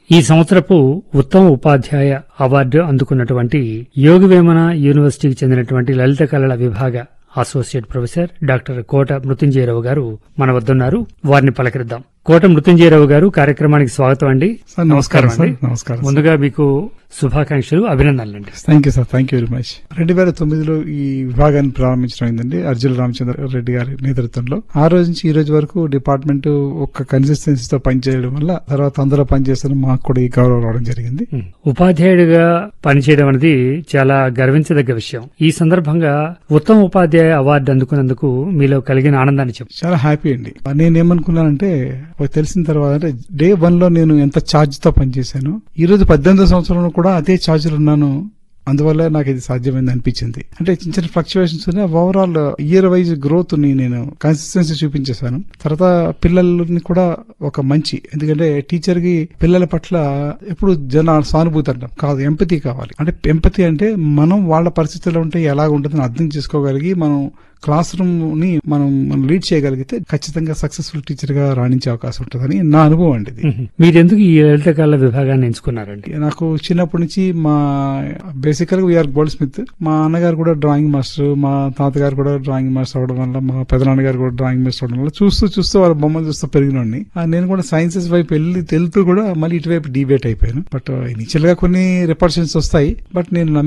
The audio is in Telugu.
ఈ సంవత్సరపు ఉత్తమ ఉపాధ్యాయ అవార్డు అందుకున్నటువంటి యోగవేమన యూనివర్సిటీకి చెందినటువంటి లలిత కళల విభాగ associate professor doctor Kota Mrutyunjayarao గారు మన వద్దున్నారు వారిని పలకరిద్దాం కోట మృత్యుంజయరావు గారు కార్యక్రమానికి స్వాగతం అండి సార్ నమస్కారం సార్ అండి. నమస్కారం సార్. ముందుగా మీకు శుభాకాంక్షలు అభినందనలండి thank you sir thank you very much రెండు వేల తొమ్మిదిలో ఈ విభాగాన్ని ప్రారంభించడం అయిందండి అర్జున్ రామచంద్ర రెడ్డి గారి నేతృత్వంలో ఆ రోజు నుంచి ఈ రోజు వరకు డిపార్ట్మెంట్ ఒక కన్సిస్టెన్సీతో పనిచేయడం వల్ల తర్వాత అందరూ పనిచేస్తున్న మాకు కూడా ఈ గౌరవం రావడం జరిగింది ఉం. ఉపాధ్యాయుడిగా పనిచేయడం అనేది చాలా గర్వించదగ్గ విషయం ఈ సందర్భంగా ఉత్తమ ఉపాధ్యాయ అవార్డు అందుకున్నందుకు మీలో కలిగిన ఆనందాన్ని చెప్పు చాలా హ్యాపీ అండి నేను ఏమనుకున్నానంటే ఒక తెలిసిన తర్వాత అంటే డే వన్ లో నేను ఎంత ఛార్జ్ తో పనిచేశాను ఈ రోజు పద్దెనిమిదో సంవత్సరంలో కూడా అదే ఛార్జ్ లో ఉన్నాను అందువల్ల నాకు ఇది సాధ్యమైంది అనిపించింది అంటే చిన్న చిన్న fluctuations overall year wise growth ని నేను కన్సిస్టెన్సీ చూపించేశాను తర్వాత పిల్లల్ని కూడా ఒక మంచి ఎందుకంటే టీచర్ కి పిల్లల పట్ల ఎప్పుడు జన సానుభూతి అంటాం కాదు ఎంపతి కావాలి అంటే ఎంపతి అంటే మనం వాళ్ళ పరిస్థితుల్లో ఉంటే ఎలా ఉంటుందని అర్థం చేసుకోగలిగి మనం క్లాస్ రూమ్ ని మనం మనం లీడ్ చేయగలిగితే ఖచ్చితంగా సక్సెస్ఫుల్ టీచర్ గా రాణించే అవకాశం ఉంటుందని నా అనుభవం అండి ఇది ఉం. మీరెందుకు ఈ లలిత కళల విభాగాన్ని ఎంచుకున్నారండి నాకు చిన్నప్పటి నుంచి మా బేసికల్ గా వీఆర్ గోల్డ్ స్మిత్ మా అన్నగారు కూడా డ్రాయింగ్ మాస్టర్ మా తాతగారు కూడా డ్రాయింగ్ మాస్టర్ అవడం వల్ల మా పెదనాన్నగారు కూడా డ్రాయింగ్ మాస్టర్ అవడం వల్ల చూస్తూ చూస్తూ వాళ్ళ బొమ్మలు చూస్తూ పెరిగినోడిని ఆ, నేను కూడా సైన్సెస్ వైపు వెళ్ళి తెలుతూ కూడా మళ్ళీ ఇటువైపు డిబేట్ అయిపోయాను బట్ ఇనిషియల్ గా కొన్ని రిపర్షన్స్ వస్తాయి బట్ నేను